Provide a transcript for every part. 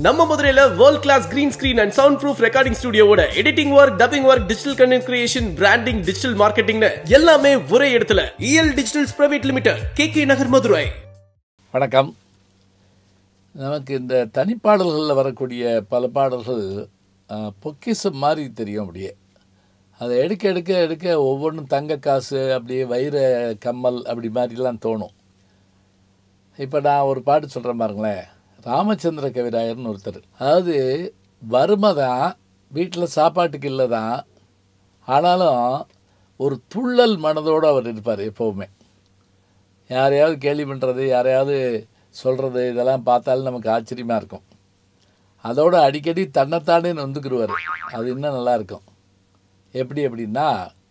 நம்ம மதுரையில world class green screen and sound proof recording ஸ்டுடியோவோட editing work dubbing work digital content creation branding digital மார்க்கெட்டிங்னு எல்லாமே ஒரே இடத்துல EL digitals private limited K K Nagar Madurai வணக்கம் நமக்கு இந்த தனிப்பாடல்களில் வரக்கூடிய பல பாடல்கள் அஹ், பொக்கிஷம் மாதிரி தெரியும் அப்படியே அதை எடுக்க எடுக்க எடுக்க ஒவ்வொன்றும் தங்க காசு அப்படியே வைர கம்மல் அப்படி மாதிரிலாம் தோணும் இப்போ நான் ஒரு பாட்டு சொல்கிறேன் பாருங்களேன் ராமச்சந்திர கவிராயர்னு ஒருத்தர் அதாவது வறுமை தான் வீட்டில் சாப்பாட்டுக்கு இல்லை தான் ஆனாலும் ஒரு துள்ளல் மனதோடு அவர் இருப்பார் எப்போவுமே யாரையாவது கேலி பண்ணுறது யாரையாவது சொல்கிறது இதெல்லாம் பார்த்தாலும் நமக்கு ஆச்சரியமாக இருக்கும் அதோட அடிக்கடி தன்னைத்தானே நொந்துக்கிடுவார் அது இன்னும் நல்லா இருக்கும் எப்படி அப்படின்னா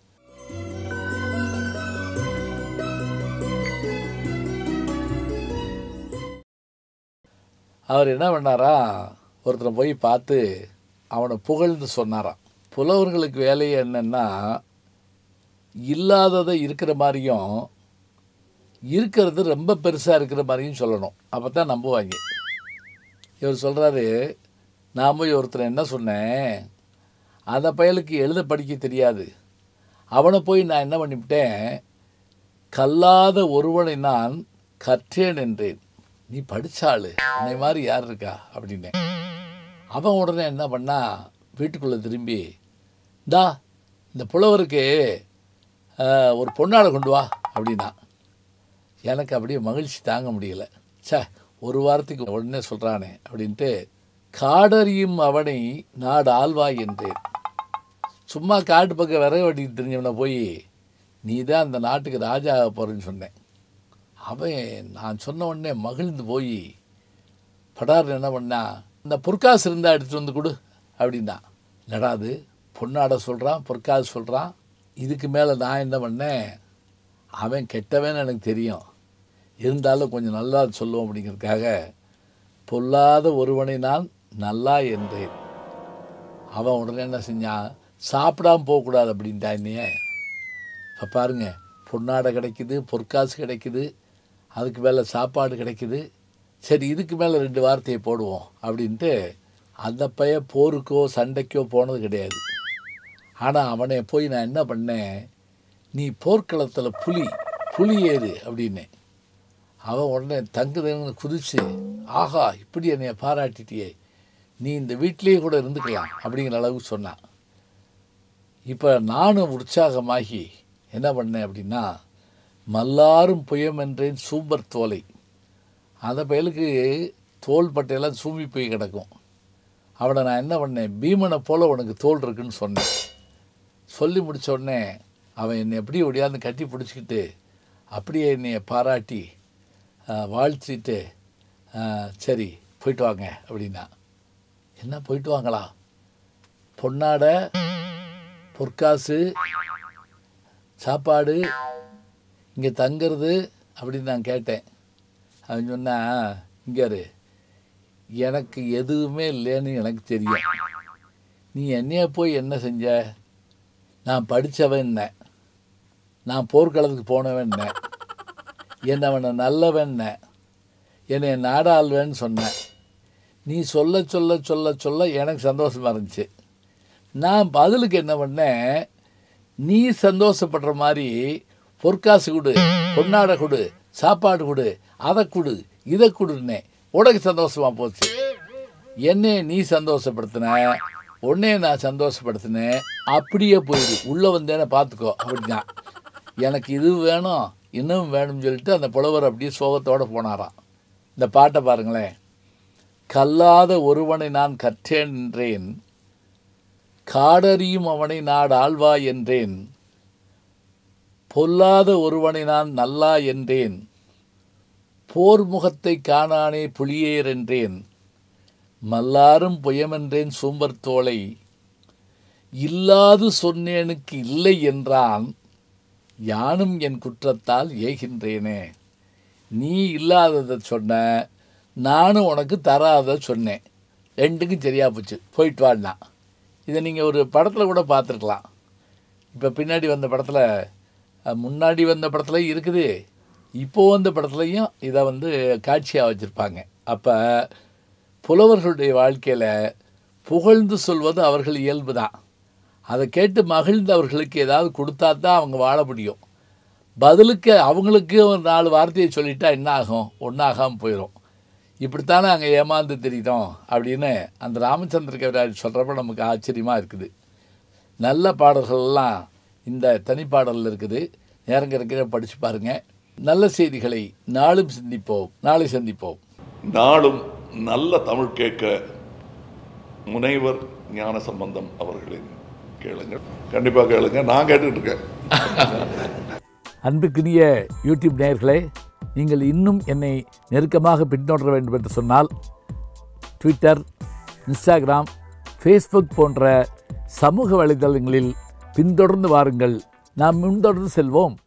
அவர் என்ன பண்ணாரா ஒருத்தரை போய் பார்த்து அவனை புகழ்ந்து சொன்னாராம் புலவர்களுக்கு வேலை என்னன்னா இல்லாததை இருக்கிற மாதிரியும் இருக்கிறது ரொம்ப பெருசாக இருக்கிற மாதிரியும் சொல்லணும் அப்போ தான் நம்புவாங்க இவர் சொல்கிறாரு நான் போய் ஒருத்தர் என்ன சொன்னேன் அந்த பயலுக்கு எழுத படிக்க தெரியாது அவனை போய் நான் என்ன பண்ணிவிட்டேன் கல்லாத ஒருவனை நான் கற்றேன் என்றேன் நீ படித்தாள் உன்னை மாதிரி யார் இருக்கா அப்படின்னேன் அவன் உடனே என்ன பண்ணா வீட்டுக்குள்ளே திரும்பி இந்தா இந்த புலவருக்கு ஆஹ், ஒரு பொண்ணாடை கொண்டு வா அப்படின்னா எனக்கு அப்படியே மகிழ்ச்சி தாங்க முடியல ச்சே ஒரு வாரத்துக்கு உடனே சொல்கிறானே அப்படின்ட்டு காடறியும் அவனை நாடு ஆழ்வாய் என்றேன் சும்மா காட்டு பக்கம் விறகு வெட்டிட்டு தெரிஞ்சவனை போய் நீ தான் அந்த நாட்டுக்கு ராஜா ஆக போகிறேன்னு சொன்னேன் அவன் நான் சொன்ன உடனே மகிழ்ந்து போய் படார்னு என்ன பண்ணா இந்த பொற்காசு இருந்தால் எடுத்துகிட்டு வந்து கொடு அப்படின்னா நடாது பொன்னாட சொல்கிறான் பொற்காசு சொல்கிறான் இதுக்கு மேலே நான் என்ன பண்ணேன் அவன் கெட்டவன் எனக்கு தெரியும் இருந்தாலும் கொஞ்சம் நல்லா சொல்லுவோம் அப்படிங்கிறதுக்காக பொல்லாத ஒருவனை நான் நல்லா என்றேன் அவன் உடனே என்ன செஞ்சான் சாப்பிடாம போகக்கூடாது அப்படின்ட்டான் என்னையே இப்போ பாருங்க பொன்னாடை கிடைக்குது பொற்காசு கிடைக்குது அதுக்கு மேலே சாப்பாடு கிடைக்குது சரி இதுக்கு மேலே ரெண்டு வார்த்தையை போடுவோம் அப்படின்ட்டு அந்த பைய போருக்கோ சண்டைக்கோ போனது கிடையாது ஆனால் அவனை போய் நான் என்ன பண்ணேன் நீ போர்க்களத்தில் புலி புலி ஏறு அப்படின்னேன் அவன் உடனே தங்குதன்னு குதிச்சு ஆஹா இப்படி என்னைய பாராட்டிட்டியே நீ இந்த வீட்டிலேயே கூட இருந்துக்கலாம் அப்படிங்கிற அளவுக்கு சொன்னான் இப்போ நானும் உற்சாகமாகி என்ன பண்ணேன் அப்படின்னா மல்லாரும் புயமென்றேன் சூப்பர் தோலை அந்த பயலுக்கு தோல் பட்டையெல்லாம் சூம்பி போய் கிடக்கும் அவனை நான் என்ன பண்ணேன் பீமனை போல் உனக்கு தோல் இருக்குன்னு சொன்னேன் சொல்லி முடிச்ச உடனே அவன் என்னை எப்படி ஒடியாந்து கட்டி பிடிச்சிக்கிட்டு அப்படியே என்னைய பாராட்டி ஆஹ், வாழ்த்திட்டு ஆஹ், சரி போயிட்டு வாங்க அப்படின்னா என்ன போயிட்டு வாங்களா பொன்னாடை பொற்காசு சாப்பாடு இங்கே தங்கிறது அப்படின்னு நான் கேட்டேன் அவன் சொன்னா இங்கே எனக்கு எதுவுமே இல்லைன்னு எனக்கு தெரியும் நீ என்னைய போய் என்ன செஞ்ச நான் படித்தவன் என்ன நான் போர்க்களத்துக்கு போனவன் என்ன என்னை அவனை நல்லவன் என்ன என்னை நாடாள்வேன்னு சொன்னேன் நீ சொல்ல சொல்ல சொல்ல சொல்ல எனக்கு சந்தோஷமாக இருந்துச்சு நான் பதிலுக்கு என்ன பண்ணேன் நீ சந்தோஷப்படுற மாதிரி பொற்காசு கொடு பொன்னாடை கொடு சாப்பாடு கொடு அதை கொடு இதை கொடுன்னே உனக்கு சந்தோஷமா போச்சு என்னைய நீ சந்தோஷப்படுத்தின உன்னைய நான் சந்தோஷப்படுத்தினேன் அப்படியே போயிடு உள்ளே வந்தேன்னு பார்த்துக்கோ அப்படின்னா எனக்கு இது வேணும் இன்னும் வேணும்னு சொல்லிட்டு அந்த புலவர் அப்படியே சோகத்தோடு போனாராம் இந்த பாட்டை பாருங்களேன் கல்லாத ஒருவனை நான் கற்றேன் என்றேன் காடறியும் அவனை நாடு ஆழ்வாய் என்றேன் பொல்லாத ஒருவனை நான் நல்லா என்றேன் போர் முகத்தை காணானே புலியேர் என்றேன் மல்லாரும் புயமென்றேன் சூம்பர் தோளை இல்லாது சொன்னேனுக்கு இல்லை என்றான் யானும் என் குற்றத்தால் ஏகின்றேனே நீ இல்லாததை சொன்ன நானும் உனக்கு தராத சொன்னேன் ரெண்டுக்கும் சரியா போச்சு போயிட்டு வாடினா இதை நீங்கள் ஒரு படத்தில் கூட பார்த்துருக்கலாம் இப்போ பின்னாடி வந்த படத்தில் அஹ், முன்னாடி வந்த படத்துல இருக்குது இப்போ வந்த படத்துலையும் இதை வந்து காட்சியாக வச்சுருப்பாங்க அப்போ புலவர்களுடைய வாழ்க்கையில் புகழ்ந்து சொல்வது அவர்கள் இயல்பு தான் அதை கேட்டு மகிழ்ந்து அவர்களுக்கு ஏதாவது கொடுத்தா தான் அவங்க வாழ முடியும் பதிலுக்கு அவங்களுக்கு ஒரு நாலு வார்த்தையை சொல்லிட்டா என்ன ஆகும் ஒன்றாகாமல் போயிடும் இப்படித்தானே அங்கே ஏமாந்து தெரியுதோம் அப்படின்னு அந்த ராமச்சந்திர கவிராஜ் சொல்கிறப்ப நமக்கு ஆச்சரியமாக இருக்குது நல்ல பாடல்கள்லாம் இந்த தனிப்பாடலில் இருக்குது நேரம் கிடைக்கிற படித்து பாருங்கள் நல்ல செய்திகளை நாளும் சிந்திப்போம் நாளை சந்திப்போம் நாளும் நல்ல தமிழ் கேட்க முனைவர் ஞான சம்பந்தம் அவர்களின் கேளுங்க கண்டிப்பாக கேளுங்க நான் கேட்டுட்டு இருக்கேன் அன்புக்குரிய யூடியூப் நேயர்களே நீங்கள் இன்னும் என்னை நெருக்கமாக பின்தொடர வேண்டும் என்று சொன்னால் ட்விட்டர் இன்ஸ்டாகிராம் ஃபேஸ்புக் போன்ற சமூக வலைதளங்களில் பின்தொடர்ந்து வாருங்கள் நாம் முன்தொடர்ந்து செல்வோம்